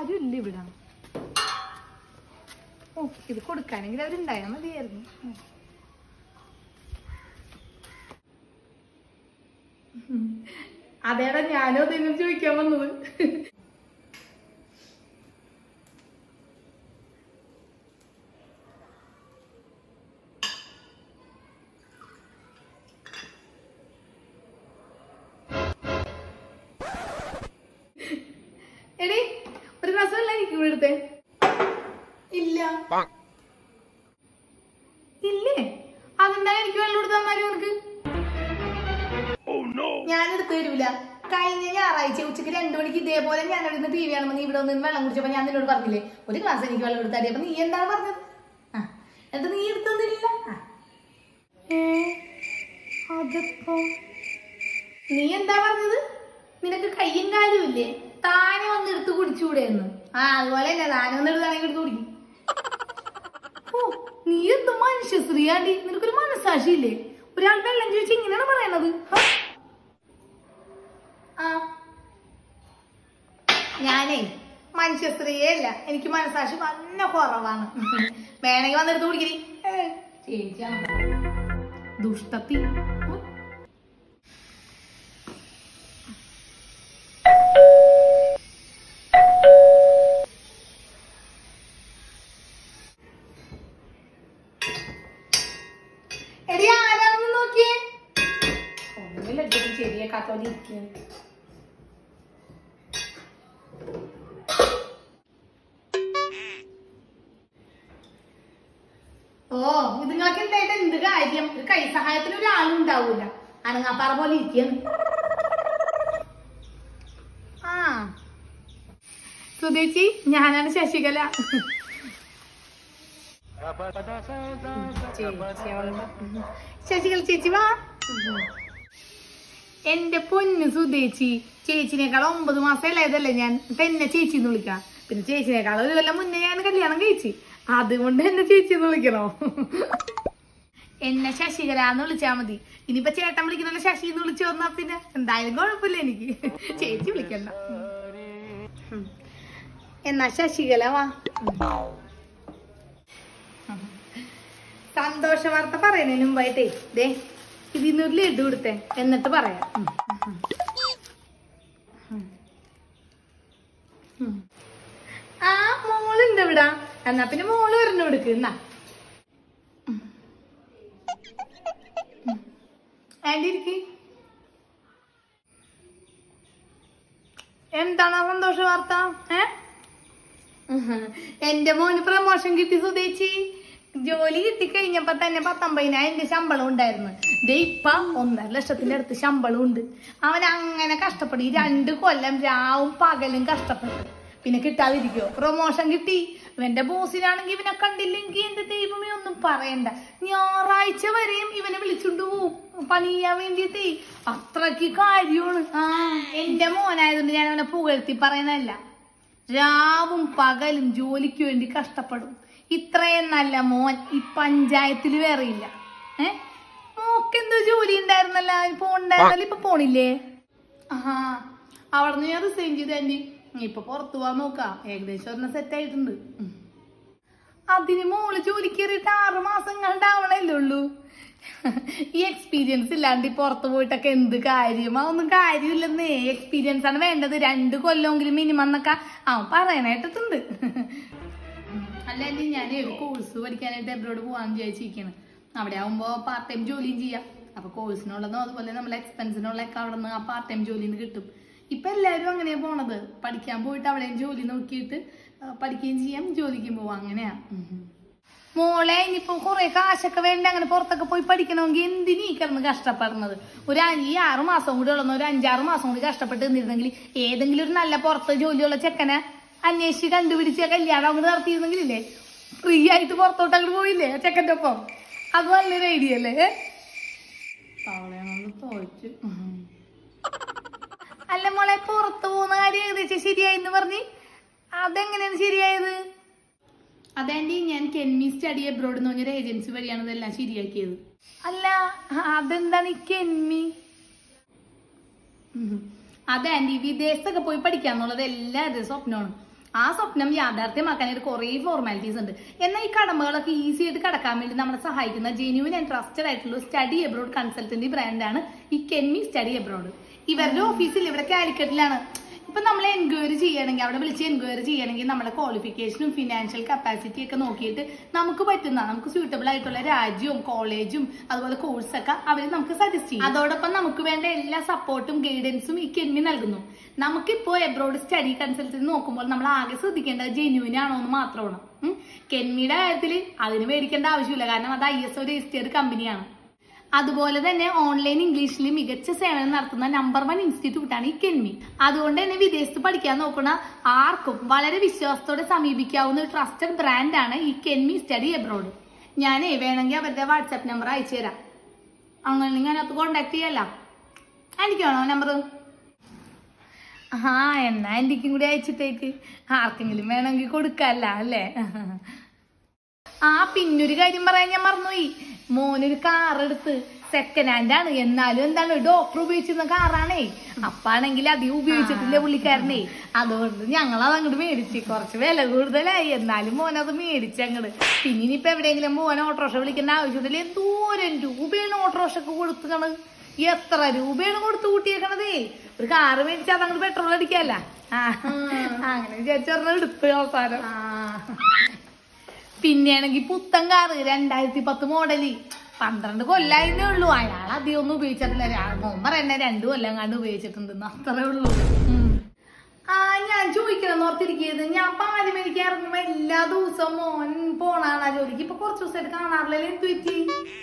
ആരും ഇല്ല ഇവിടെ ഓ ഇത് കൊടുക്കാനെങ്കിൽ അവരുണ്ടായാൽ മതിയായിരുന്നു ഉം. ഉം. അതേടാ ഞാനും അതെന്നെ ചോദിക്കാൻ വന്നത് എടി ഒരു ഗ്ലാസ് വെള്ളം എനിക്ക് ഇവിടെ എടുത്തേ ഇല്ല ഇല്ലേ അതെന്താ എനിക്ക് വെള്ളം എടുത്ത് തന്നാലും നിനക്ക് ഞാൻ എടുത്തു തരൂല കഴിഞ്ഞ ഞായറാഴ്ച ഉച്ചക്ക് രണ്ടു മണിക്ക് ഇതേപോലെ ഞാൻ അവിടെ നിന്ന് ടി വി ആണെന്ന് നീ ഇവിടെ ഒന്ന് വെള്ളം കുടിച്ചപ്പോ ഞാൻ നിന്നോട് പറഞ്ഞില്ലേ ഒരു ഗ്ലാസ് എനിക്ക് വെള്ളം എടുത്താൽ അപ്പൊ നീ എന്താണ് പറഞ്ഞത് ആ എന്നിട്ട് നീ എടുത്തൊന്നില്ല അതപ്പോ നീ എന്താ പറഞ്ഞത് നിനക്ക് കയ്യും കാലും ഇല്ലേ താനെ വന്ന് എടുത്ത് കുടിച്ചൂടെ എന്ന് ആ അതുപോലെ തന്നെ താനെ വന്ന് എടുത്താണെങ്കിൽ എടുത്ത് കുടിക്കും ഓ നീ എന്ത് മനുഷ്യ സ്ത്രീയാണ്ടി നിനക്കൊരു മനസാക്ഷി ഇല്ലേ ഒരാൾ വെള്ളം ചോദിച്ച് ഇങ്ങനെയാണ് പറയണത് ഹ? ആ ഞാനേ മനുഷ്യ സ്ത്രീയേ അല്ല എനിക്ക് മനസാക്ഷി നല്ല കുറവാണ് വേണമെങ്കിൽ വന്നെടുത്ത് കുടിക്കരി ചേച്ചിയാണ് ദുഷ്ടത്തി ഉം. എടി ആരാണെന്ന് നോക്കിയേ ഒന്നുമില്ല ഇതൊക്കെ ശരിയാക്കാത്തോടെ ഇരിക്കുന്നു ഓ ഇത് നിങ്ങൾക്ക് എന്തായിട്ട് എന്ത് കാര്യം ഒരു കൈ സഹായത്തിന് ഒരാളും ഉണ്ടാവൂല അനങ്ങാപ്പാറ പോലെ ഇരിക്കുന്നു ആ സുധേച്ചി ഞാനാണ് ശശികല ചേച്ചി അവളുടെ ശശികല ചേച്ചി വാ എന്റെ പൊന്ന് സുധേച്ചി ചേച്ചിനേക്കാൾ ഒമ്പത് മാസം ഇളയതല്ലേ ഞാൻ ഇപ്പൊ എന്നെ ചേച്ചി എന്ന് വിളിക്കാം പിന്നെ ചേച്ചിനേക്കാൾ ഒരു കൊല്ലം മുന്നേ ഞാൻ കല്യാണം കഴിച്ചു അതുകൊണ്ട് എന്നെ ചേച്ചി എന്ന് വിളിക്കണോ എന്നെ ശശികല എന്ന് വിളിച്ചാ മതി ഇനിയിപ്പൊ ചേട്ടൻ വിളിക്കുന്ന ശശി എന്ന് വിളിച്ചു വന്നാ പിന്നെ എന്തായാലും കുഴപ്പമില്ല എനിക്ക് ചേച്ചി വിളിക്കണ്ട ഉം. എന്നാ ശശികല വാ സന്തോഷ വാർത്ത പറയുന്നതിന് മുമ്പായിട്ടേ ദേ ഇതിന്നൊരു ലഡു കൊടുത്തേ എന്നിട്ട് പറയാം ഉം. ഉം. ഉം. ആ മോളുണ്ട് ഇവിടെ എന്നാ പിന്നെ മോള് പറഞ്ഞു കൊടുക്ക് എന്നാ ആന്റി ഇരിക്ക് എന്താണ് ആ സന്തോഷ വാർത്ത ഏ എന്റെ മോന് പ്രമോഷൻ കിട്ടി സുധേച്ചി ജോലി കിട്ടിക്കഴിഞ്ഞപ്പോ തന്നെ പത്തൊമ്പതിനായിരം എന്റെ ശമ്പളം ഉണ്ടായിരുന്നു ദേ ഇപ്പൊ ഒന്നര ലക്ഷത്തിന്റെ അടുത്ത് ശമ്പളം ഉണ്ട് അവൻ അങ്ങനെ കഷ്ടപ്പെട്ടു ഈ രണ്ട് കൊല്ലം രാവും പകലും കഷ്ടപ്പെട്ടു പിന്നെ കിട്ടാതിരിക്കോ പ്രൊമോഷൻ കിട്ടി ഇവന്റെ ബോസിനാണെങ്കിൽ ഇവനെ കണ്ടില്ലെങ്കിൽ എന്റെ ദൈവമേ ഒന്നും പറയണ്ട ഞായറാഴ്ച വരെയും ഇവനെ വിളിച്ചുകൊണ്ട് പോവും പണി ചെയ്യാൻ വേണ്ടിയിട്ടേ അത്രക്ക് കാര്യമാണ് ആ എന്റെ മോനായതുകൊണ്ട് ഞാൻ അവനെ പുകഴ്ത്തി പറയുന്നതല്ല രാവും പകലും ജോലിക്ക് വേണ്ടി കഷ്ടപ്പെടും ഇത്രയും നല്ല മോൻ ഈ പഞ്ചായത്തിൽ വേറെ ഇല്ല ഏ മോക്കെന്തോ ജോലി ഉണ്ടായിരുന്നല്ല പോണ്ടായിരുന്നല്ലോ ഇപ്പൊ പോണില്ലേ ആഹാ അവിടുന്ന് ഞാൻ റിസൈൻ ചെയ്ത് ആന്റി ഇപ്പൊ പുറത്തു പോവാൻ നോക്കാം ഏകദേശം ഒരെണ്ണം സെറ്റ് ആയിട്ടുണ്ട് ഉം. അതിന് മോള് ജോലിക്ക് കയറിയിട്ട് ആറ് മാസം കണ്ടാവണല്ലേ ഉള്ളൂ ഈ എക്സ്പീരിയൻസ് ഇല്ലാണ്ട് ഈ പുറത്ത് പോയിട്ടൊക്കെ എന്ത് കാര്യം അതൊന്നും കാര്യമില്ലെന്നേ എക്സ്പീരിയൻസ് ആണ് വേണ്ടത് രണ്ട് കൊല്ലമെങ്കിലും മിനിമം എന്നൊക്കെ അവൻ പറയണേട്ടിട്ടുണ്ട് അല്ലെങ്കിൽ ഞാൻ ഒരു കോഴ്സ് പഠിക്കാനായിട്ട് എബ്രോഡ് പോകാൻ വിചാരിച്ചിരിക്കുകയാണ് അവിടെ ആവുമ്പോൾ പാർട്ട് ടൈം ജോലിയും ചെയ്യാം അപ്പൊ കോഴ്സിനുള്ളതും അതുപോലെ നമ്മളെ എക്സ്പെൻസിനുള്ളതൊക്കെ അവിടെ നിന്ന് ആ പാർട്ട് ടൈം ജോലിയിൽ നിന്ന് കിട്ടും ഇപ്പൊ എല്ലാവരും അങ്ങനെയാ പോണത് പഠിക്കാൻ പോയിട്ട് അവിടെയും ജോലി നോക്കിയിട്ട് ആ, പഠിക്കുകയും ചെയ്യാം ജോലിക്കും പോവാം അങ്ങനെയാ ഉം. മോളെ ഇനിയിപ്പോ കുറെ കാശൊക്കെ വേണ്ട അങ്ങനെ പുറത്തൊക്കെ പോയി പഠിക്കണമെങ്കിൽ എന്തിനീ കിടന്ന് കഷ്ടപ്പെടുന്നത് ഒരു അ- ഈ ആറ് മാസം കൂടി ഉള്ളന്ന് ഒരു അഞ്ചാറ് മാസം കൂടി കഷ്ടപ്പെട്ട് നിന്നിരുന്നെങ്കിൽ ഏതെങ്കിലും ഒരു നല്ല പുറത്ത് ജോലിയുള്ള ചെക്കനെ അന്വേഷിച്ച് കണ്ടുപിടിച്ച് കല്യാണം അങ്ങോട്ട് നടത്തിയിരുന്നെങ്കിലില്ലേ ഫ്രീ ആയിട്ട് പുറത്തോട്ട് അങ്ങോട്ട് പോയില്ലേ ആ ചെക്കൻ്റെ ഒപ്പം അത് നല്ലൊരു ഐഡിയ അല്ലേ തവളയാണെന്ന് തോച്ചു അല്ല മോളെ പുറത്ത് പോകുന്ന കാര്യം ഏകദേശം ശരിയായി എന്ന് പറഞ്ഞ് അതെങ്ങനെയാണ് ശരിയായത് അതാണ്ടി ഞാൻ കെൻമി സ്റ്റഡി അബ്രോഡ് എന്ന് പറഞ്ഞൊരു ഏജൻസി വഴിയാണ് ഇതെല്ലാം ശരിയാക്കിയത് അല്ല അതെന്താണ് ഈ കെൻമി ഉം. അതെ ആന്റി വിദേശത്തൊക്കെ പോയി പഠിക്കാന്നുള്ളത് എല്ലാവരുടെയും സ്വപ്നമാണ് ആ സ്വപ്നം യാഥാർത്ഥ്യമാക്കാനായിട്ട് കുറേ ഫോർമാലിറ്റീസ് ഉണ്ട് എന്നാൽ ഈ കടമകളൊക്കെ ഈസി ആയിട്ട് കടക്കാൻ വേണ്ടി നമ്മളെ സഹായിക്കുന്ന ജെന്യൂൻ ആൻഡ് ട്രസ്റ്റഡ് ആയിട്ടുള്ള സ്റ്റഡി എബ്രോഡ് കൺസൾട്ടന്റ് ബ്രാൻഡാണ് ഈ കെൻമി സ്റ്റഡി എബ്രോഡ് ഇവരുടെ ഓഫീസിൽ ഇവിടെ കാലിക്കറ്റിലാണ് ഇപ്പൊ നമ്മൾ എൻക്വയറി ചെയ്യണമെങ്കിൽ അവിടെ വിളിച്ച് എൻക്വയറി ചെയ്യണമെങ്കിൽ നമ്മുടെ ക്വാളിഫിക്കേഷനും ഫിനാൻഷ്യൽ കപ്പാസിറ്റി ഒക്കെ നോക്കിയിട്ട് നമുക്ക് പറ്റുന്ന നമുക്ക് സ്യൂട്ടബിൾ ആയിട്ടുള്ള രാജ്യവും കോളേജും അതുപോലെ കോഴ്സൊക്കെ അവർ നമുക്ക് സജസ്റ്റ് ചെയ്യും അതോടൊപ്പം നമുക്ക് വേണ്ട എല്ലാ സപ്പോർട്ടും ഗൈഡൻസും ഈ കെൻമി നൽകുന്നു നമുക്കിപ്പോ എബ്രോഡ് സ്റ്റഡി കൺസൾട്ടന്റ് നോക്കുമ്പോൾ നമ്മൾ ആകെ ശ്രദ്ധിക്കേണ്ടത് ജെന്യൂൻ ആണോ എന്ന് മാത്രമാണ് ഉം. കെൻമിയുടെ കാര്യത്തിൽ അതിന് മേടിക്കേണ്ട ആവശ്യമില്ല കാരണം അത് ഐ എസ് ഒ രജിസ്റ്റേർഡ് കമ്പനിയാണ് അതുപോലെ തന്നെ ഓൺലൈൻ ഇംഗ്ലീഷിൽ മികച്ച സേവനം നടത്തുന്ന നമ്പർ വൺ ഇൻസ്റ്റിറ്റ്യൂട്ടാണ് ഈ കെൻമി അതുകൊണ്ട് തന്നെ വിദേശത്ത് പഠിക്കാൻ നോക്കുന്ന ആർക്കും വളരെ വിശ്വാസത്തോടെ സമീപിക്കാവുന്ന ഒരു ട്രസ്റ്റഡ് ബ്രാൻഡാണ് ഈ കെൻമി സ്റ്റഡി എബ്രോഡ് ഞാനേ വേണമെങ്കിൽ അവരുടെ വാട്സാപ്പ് നമ്പർ അയച്ചു തരാം അങ്ങനെ നിങ്ങൾ അതിനകത്ത് കോണ്ടാക്ട് ചെയ്യല്ല എനിക്കാണോ നമ്പർ ആ എന്നാ എനിക്കും കൂടി അയച്ചിട്ടേക്ക് ആർക്കെങ്കിലും വേണമെങ്കിൽ കൊടുക്കല്ല അല്ലേ ആ പിന്നൊരു കാര്യം പറയാൻ ഞാൻ മറന്നുപോയി മോനൊരു കാർ എടുത്ത് സെക്കൻഡ് ഹാൻഡ് ആണ് എന്നാലും എന്താണ് ഡോക്ടർ ഉപയോഗിച്ചിരുന്ന കാറാണേ അപ്പാണെങ്കിൽ അധികം ഉപയോഗിച്ചിട്ടില്ല പുള്ളിക്കാരനെ അതുകൊണ്ട് ഞങ്ങൾ അത് അങ്ങോട്ട് മേടിച്ച് കുറച്ച് വില കൂടുതലായി എന്നാലും മോൻ അത് മേടിച്ച് അങ്ങോട്ട് പിന്നെ ഇനിയിപ്പോ എവിടെയെങ്കിലും മോനെ ഓട്ടോറിക്ഷ വിളിക്കേണ്ട ആവശ്യമില്ല എന്തോരം രൂപയാണ് ഓട്ടോറിക്ഷക്ക് കൊടുത്തുകണ് എത്ര രൂപയാണ് കൊടുത്തു കൂട്ടിയേക്കണതേ ഒരു കാറ് മേടിച്ചാൽ അത് അങ്ങോട്ട് പെട്രോൾ അടിക്കല്ല ആ അങ്ങനെ വിചാരിച്ചൊരെണ്ണം എടുത്തു അവസാനം പിന്നെയാണെങ്കിൽ പുത്തൻ കാറ് രണ്ടായിരത്തി പത്ത് മോഡല് പന്ത്രണ്ട് കൊല്ലായിരുന്നേ ഉള്ളൂ അയാൾ അധികം ഒന്നും ഉപയോഗിച്ചിട്ടില്ല രാ- മോൻ പറയണേ രണ്ടു കൊല്ലം കണ്ട് ഉപയോഗിച്ചിട്ടുണ്ടെന്ന് അത്രേ ഉള്ളൂ ഉം. ആ ഞാൻ ചോദിക്കണം ഓർത്തിരിക്കുന്നത് ഞാൻ പാല് മേടിക്കാൻ ഇറങ്ങുമ്പോ എല്ലാ ദിവസവും മോൻ പോണാണ് ജോലിക്ക് ഇപ്പൊ കുറച്ച് ദിവസമായിട്ട് കാണാറില്ലല്ലോ എന്ത് പറ്റി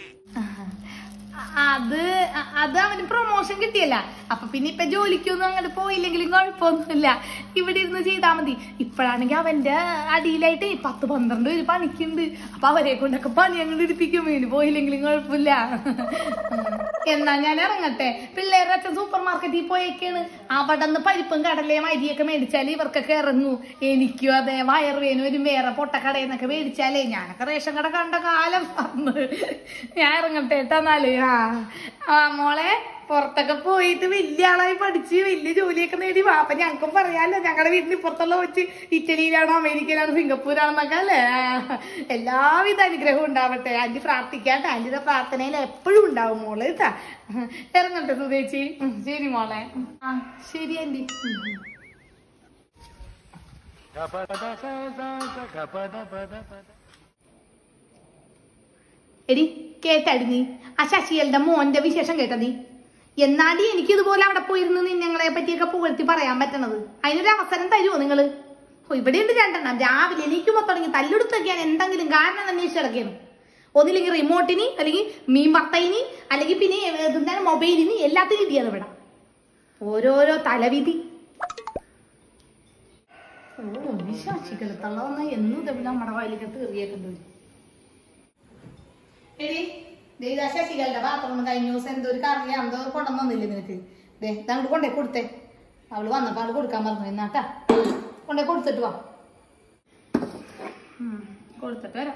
അത് അ- അത് അവന് പ്രൊമോഷൻ കിട്ടിയല്ല അപ്പൊ പിന്നെ ഇപ്പൊ ജോലിക്കൊന്നും അങ്ങോട്ട് പോയില്ലെങ്കിലും കുഴപ്പമൊന്നുമില്ല ഇവിടെ ഇരുന്ന് ചെയ്താൽ മതി ഇപ്പോഴാണെങ്കിൽ അവന്റെ അടിയിലായിട്ട് പത്ത് പന്ത്രണ്ട് പേര് പണിക്കുണ്ട് അപ്പൊ അവരെ കൊണ്ടൊക്കെ പണി അങ്ങോട്ട് എടുപ്പിക്കും ഇനി പോയില്ലെങ്കിലും കുഴപ്പമില്ല എന്നാ ഞാൻ ഇറങ്ങട്ടെ പിള്ളേരുടെ അച്ഛൻ സൂപ്പർ മാർക്കറ്റിൽ പോയേക്കാണ് അവിടെ നിന്ന് പരിപ്പും കടലയും അരിയൊക്കെ മേടിച്ചാൽ ഇവർക്കൊക്കെ ഇറങ്ങൂ എനിക്കും അതെ വയറുവേനും ഒരു വേറെ പൊട്ടക്കടയിൽ നിന്നൊക്കെ മേടിച്ചാലേ ഞാനൊക്കെ റേഷൻ കട കണ്ട കാലം വന്ന് ഞാൻ ഇറങ്ങട്ടെ കേട്ടോ എന്നാല് ആ ആ മോളെ പുറത്തൊക്കെ പോയിട്ട് വലിയ ആളായി പഠിച്ച് വലിയ ജോലിയൊക്കെ നേടി വാ അപ്പൊ ഞങ്ങൾക്കും പറയാലോ ഞങ്ങളുടെ വീടിന് പുറത്തുള്ള വെച്ച് ഇറ്റലിയിലാണോ അമേരിക്കയിലാണോ സിംഗപ്പൂരാണെന്നൊക്കെ അല്ലേ ആ, എല്ലാവിധ അനുഗ്രഹവും ഉണ്ടാവട്ടെ ആന്റി പ്രാർത്ഥിക്കാട്ടെ ആന്റിയുടെ പ്രാർത്ഥനയിൽ എപ്പോഴും ഉണ്ടാവും മോള് കേട്ടാ ഇറങ്ങട്ടെ സുധേച്ചി ഉം, ശരി മോളെ ആ ശരി ആന്റി ഉം. എടി കേട്ടാടി നീ ആ ശശികളുടെ മോന്റെ വിശേഷം കേട്ട നീ എന്നാടി എനിക്ക് ഇതുപോലെ അവിടെ പോയിരുന്ന് നീ ഞങ്ങളെ പറ്റിയൊക്കെ പുകഴ്ത്തി പറയാൻ പറ്റണത് അതിനൊരു അവസരം തരുമോ നിങ്ങള് ഓ ഇവിടെയുണ്ട് രണ്ടെണ്ണം രാവിലെ എണീക്കുമ്പോ തുടങ്ങി തല്ലെടുത്തൊക്കെയാണ് എന്തെങ്കിലും കാരണം അന്വേഷിച്ച് കിടക്കുകയാണ് ഒന്നില്ലെങ്കിൽ റിമോട്ടിന് അല്ലെങ്കിൽ മീൻ വത്തയിന് അല്ലെങ്കിൽ പിന്നെ എന്താണ് മൊബൈലിന് എല്ലാത്തിനും ഇടിയാണ് ഇവിടെ ഓരോരോ തലവിധി ഓ ഈ ശശികളെ തള്ള വന്നാൽ എന്നും ഇതെവിടെ നമ്മുടെ വയലിക്കത്ത് എറിയേക്കുന്നത് എടി ദേ ഇതാ ശശികളുടെ പാത്രം കഴിഞ്ഞ ദിവസം എന്തോ ഒരു കറിയാ എന്തോ കൊണ്ടുവന്നില്ലേ നിനക്ക് ദേ ഇതങ്ങോട്ട് കൊണ്ടേ കൊടുത്തേ അവള് വന്നപ്പോ അവള് കൊടുക്കാൻ പറഞ്ഞു എന്നാട്ടാ കൊണ്ടേ കൊടുത്തിട്ട് വാ ഉം, കൊടുത്തിട്ട് വരാം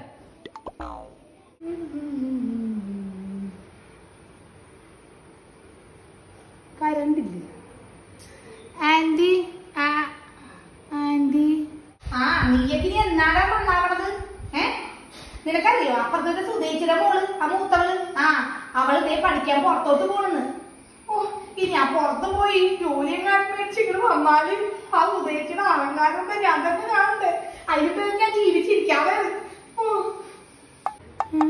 കരണ്ടില്ലേ ആന്റി ആ ആന്റി ആ നീയൊക്കെ ഇനി എന്നാടാ നന്നാവണത് ഏ നിനക്കറിയോ അപ്പുറത്തെ സുധേച്ചിയുടെ മോള് ആ മൂത്തവള് ആ അവള് ദേ പഠിക്കാൻ പുറത്തോട്ട് പോണെന്ന് ഓ ഇനി ആ പുറത്ത് പോയി ജോലിയും കാര്യം മേടിച്ച് ഇങ്ങോട്ട് വന്നാല് ആ സുധേച്ചിയുടെ അലങ്കാരമൊക്കെ ഞാൻ തന്നെ കാണണ്ടേ അതിന് പേര് ഞാൻ ജീവിച്ചിരിക്കാതെ ഓ ഉം.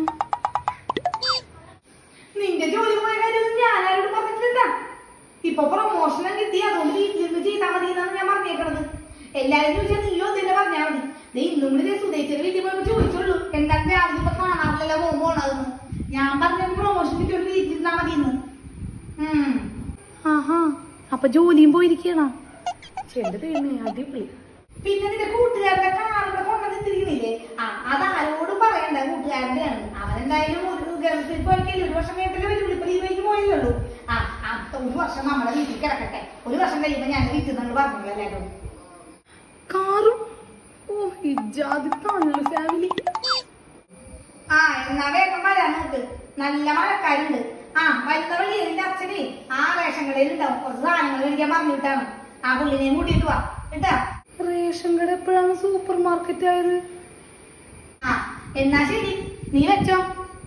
നിന്റെ ജോലി പോയ കാര്യമൊന്നും ഞാൻ ആരോട് പറഞ്ഞിട്ടില്ല ഇപ്പൊ പ്രൊമോഷനും കിട്ടി അതുകൊണ്ട് വീട്ടിലിരുന്ന് ചെയ്താൽ മതി എന്നാണ് ഞാൻ പറഞ്ഞേക്കണത് എല്ലാരും ചോദിച്ചാൽ നീയോ തന്നെ പറഞ്ഞാൽ മതി ദേ ഇന്നും കൂടി സുധേച്ചിയുടെ വീട്ടിൽ പോയപ്പോ ചോദിച്ചുള്ളൂ എന്താണ് രാവിലെ ഇപ്പൊ കാണാറില്ലല്ലോ പോകുമ്പോ പോണതെന്ന് ഞാൻ പറഞ്ഞത് പ്രൊമോഷൻ കിട്ടിയോണ്ട് വീട്ടിലിരുന്നാ മതി എന്ന് ഉം. ആഹാ അപ്പൊ ജോലിയും പോയിരിക്കണ ചെന്റെ ദൈവമേ അടിപൊളി പിന്നെ നിന്റെ കൂട്ടുകാരന്റെ കാറിന്റെ കൊണ്ടുവന്നിട്ടിരിക്കുന്നില്ലേ ആ അത് ആരോടും പറയണ്ട കൂട്ടുകാരന്റെ ആണ് അവനെന്തായാലും ഒരു ഗൾഫിൽ പോയിട്ടില്ല ഒരു വർഷം കഴിഞ്ഞിട്ടല്ലേ വരുള്ളൂ ഇപ്പൊ ലീവിലേക്ക് പോയുള്ളൂ ആ അടുത്ത ഒരു വർഷം നമ്മുടെ വീട്ടിൽ കിടക്കട്ടെ ഒരു വർഷം കഴിയുമ്പോ ഞാൻ വീട്ടിൽ നിന്ന് പറഞ്ഞു എല്ലാവരും കാറും ഓ ഇജാതി തള്ളു ഫാമിലി ആ എന്നാ വേഗം വരാൻ നോക്ക് നല്ല മഴക്കാരുണ്ട് ആ വരുന്ന വഴി എന്റെ അച്ഛനെ ആ റേഷൻ കടയിൽ ഉണ്ടാവും കുറച്ച് സാധനങ്ങൾ മേടിക്കാൻ പറഞ്ഞിട്ടാണ് ആ പുള്ളിനെയും കൂട്ടിയിട്ട് വാ കേട്ടാ റേഷൻ കട എപ്പോഴാണ് സൂപ്പർ മാർക്കറ്റ് ആയത് ആ എന്നാ ശരി നീ വെച്ചോ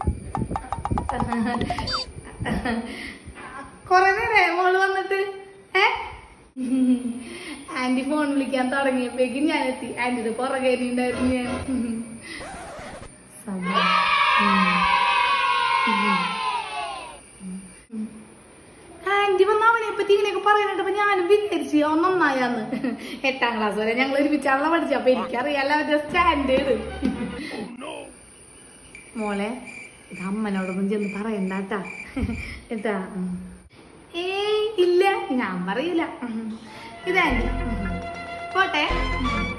കൊറേ നേരേ മോള് വന്നിട്ട് ഏ ആന്റി ഫോൺ വിളിക്കാൻ തുടങ്ങിയപ്പോഴേക്കും ഞാൻ എത്തി ആന്റിയുടെ പുറകെ ഉണ്ടായിരുന്നു ഞാൻ സമയം. ആന്റി വന്ന അവനെ പറ്റി ഇങ്ങനെയൊക്കെ പറയാനായിട്ടപ്പോ ഞാനും വിചാരിച്ചു അവൻ നന്നായാന്ന് എട്ടാം ക്ലാസ് വരെ ഞങ്ങൾ ഒരുമിച്ചാണല്ലോ പഠിച്ചത് അപ്പൊ എനിക്കറിയാലോ അവന്റെ സ്റ്റാൻഡേർഡ് മോളെ ഇത് അമ്മനോടൊന്നും ചെന്ന് പറയണ്ടാട്ടാ എന്താ ഏയ് ഇല്ല ഞാൻ പറയൂല ഇതാ ആന്റി പോട്ടെ